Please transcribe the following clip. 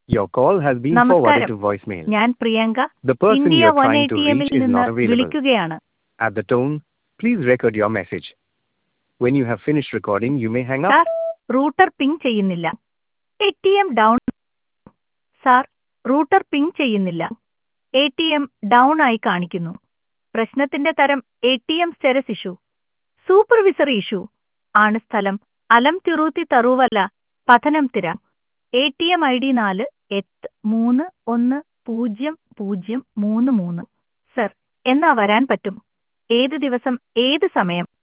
Your call has been forwarded നമസ്കാരം to voicemail. ഞാൻ Priyanka The person India you're one trying A to T എമ്മിൽ reach is നിന്ന് not available. വിളിക്കുകയാണ് At the tone, please record your message. When you have finished recording, you may hang up. Sir router ping ചെയ്യുന്നില്ല A T M down sir router ping ചെയ്യുന്നില്ല A T M down ആയി കാണിക്കുന്നു പ്രശ്നത്തിന്റെ തരം A T M status issue supervisory issue ആണ് സ്ഥലം അലം തിറൂത്തി Thiruvalla Pathanamthitta A T M I D നാല് എട്ട് മൂന്ന് ഒന്ന് പൂജ്യം പൂജ്യം മൂന്ന് മൂന്ന് സർ എന്നാ വരാൻ പറ്റും ഏത് ദിവസം ഏത് സമയം